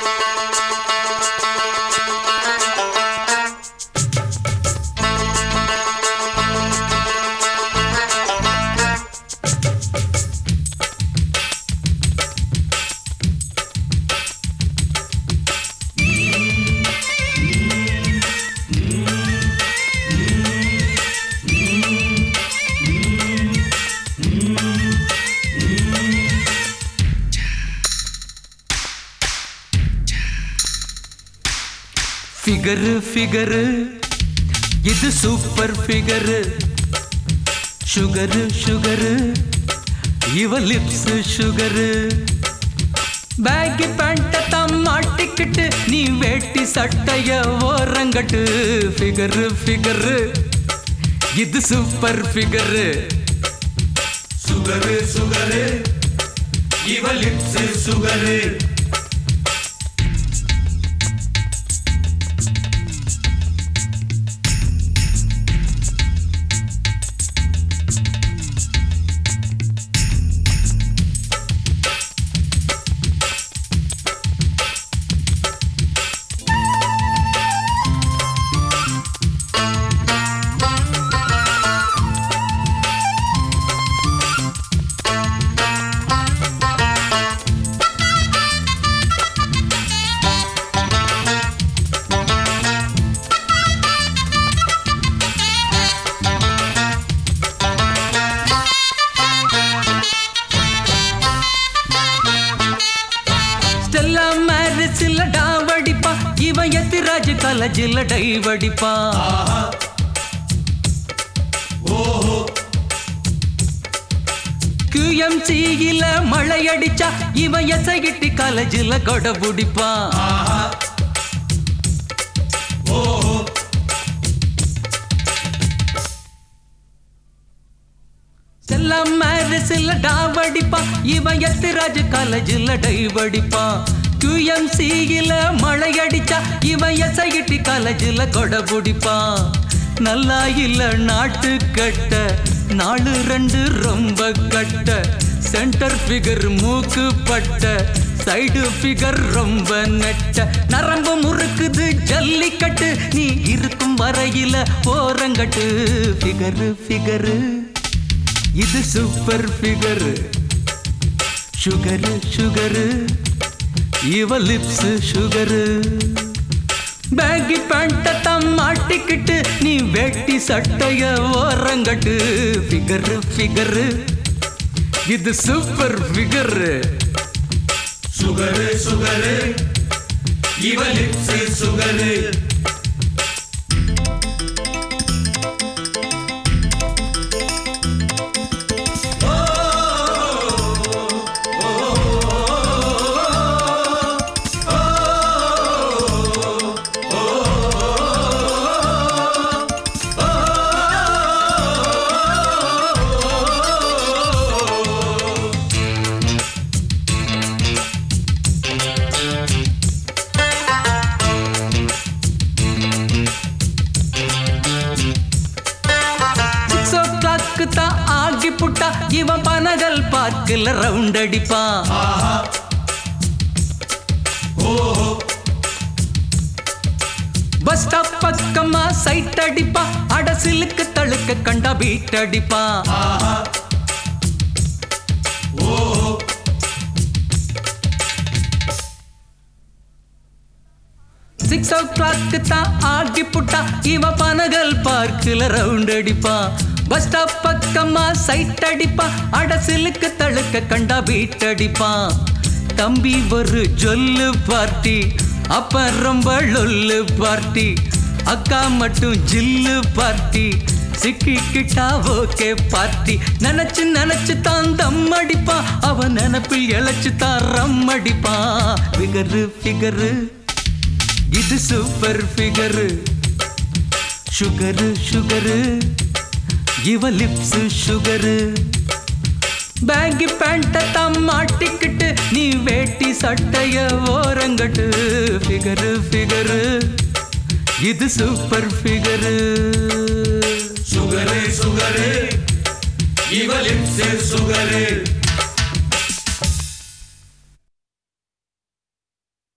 figure figure இது super figure sugar sugar இவ lips sugar baggy பேண்ட தான் மாட்டிக்கிட்டு நீ வேட்டி சட்டைய ஓரங்கட்டு ஃபிகரு ஃபிகரு இது சூப்பர் ஃபிகரு சுகரு சுகரு இவ லிப்ஸ் சுகரு ஸ்டெல்லா மேரிஸில் டாவடிப்பா இவன் எத்திராஜ் காலேஜில் டைவடிப்பா QMC-யில மழை அடிச்சா இவன் எசகிட்டி காலேஜில் கொடை பிடிப்பா செல்லம் மேரிஸில் டாவடிப்பா இவன் எத்திராஜ் காலேஜில் டைவடிப்பா QMC-யில மழை அடிச்சா இவன் எஸ்ஐடி காலேஜில் கொடை பிடிப்பா நல்லா இல்ல நாட்டு கட்ட நாலு ரெண்டு ரொம்ப கட்ட சென்டர் ஃபிகர் மூக்கு பட்ட சைடு ஃபிகர் ரொம்ப நெட்ட நரம்பு முறுக்குது ஜல்லிக்கட்டு நீ இருக்கும் வரையில ஓரங்கட்டு ஃபிகரு ஃபிகரு இது சூப்பர் ஃபிகர் சுகரு சுகரு இவ லிப்ஸ் சுகரு பேக்கி பேண்ட தான் மாட்டிக்கிட்டு நீ வேட்டி சட்டைய ஓரங்கட்டு ஃபிகரு ஃபிகரு இது சூப்பர் ஃபிகர் சுகரு சுகரு இவ lips sugar six o'clock தான் ஆகி புட்டா இவன் பனகல் பார்க்கில் ரவுண்ட் அடிப்பான் பஸ் ஸ்டாப் பக்கமா சைட் அடிப்பா அடசிலுக்கு தழுக்க கண்டா பீட் அடிப்பான் சிக்ஸ் ஓ கிளாக்கு தான் ஆகி புட்டா இவ பனகல் பார்க்கில் ரவுண்ட் அடிப்பான் பஸ் ஸ்டாப் பக்கமா சைட் அடிப்பான் அடசிலுக்கு தழுக்க கண்டா பீட் அடிப்பான் தம்பி ஒரு ஜொல்லு பார்ட்டி அப்ப ரொம்ப லொல்லு பார்ட்டி அக்கா மட்டும் ஜில்லு பார்ட்டி சிக்கிக்கிட்டா ஓகே பார்ட்டி நினைச்சு நினைச்சு தான் தம் அடிப்பான் அவன் நினைப்பில் இழைச்சு தான் ரம் அடிப்பான் ஃபிகரு ஃபிகரு இது சூப்பர் ஃபிகரு சுகரு சுகரு இவ லிப்ஸ் சுகரு பேங்கி பேண்ட தான் மாட்டிக்கிட்டு நீ வேட்டி சட்டைய ஓரங்கட்டு ஃபிகரு ஃபிகரு இது சூப்பர் ஃபிகரு சுகரு சுகரு இவ லிப்ஸ் சுகரு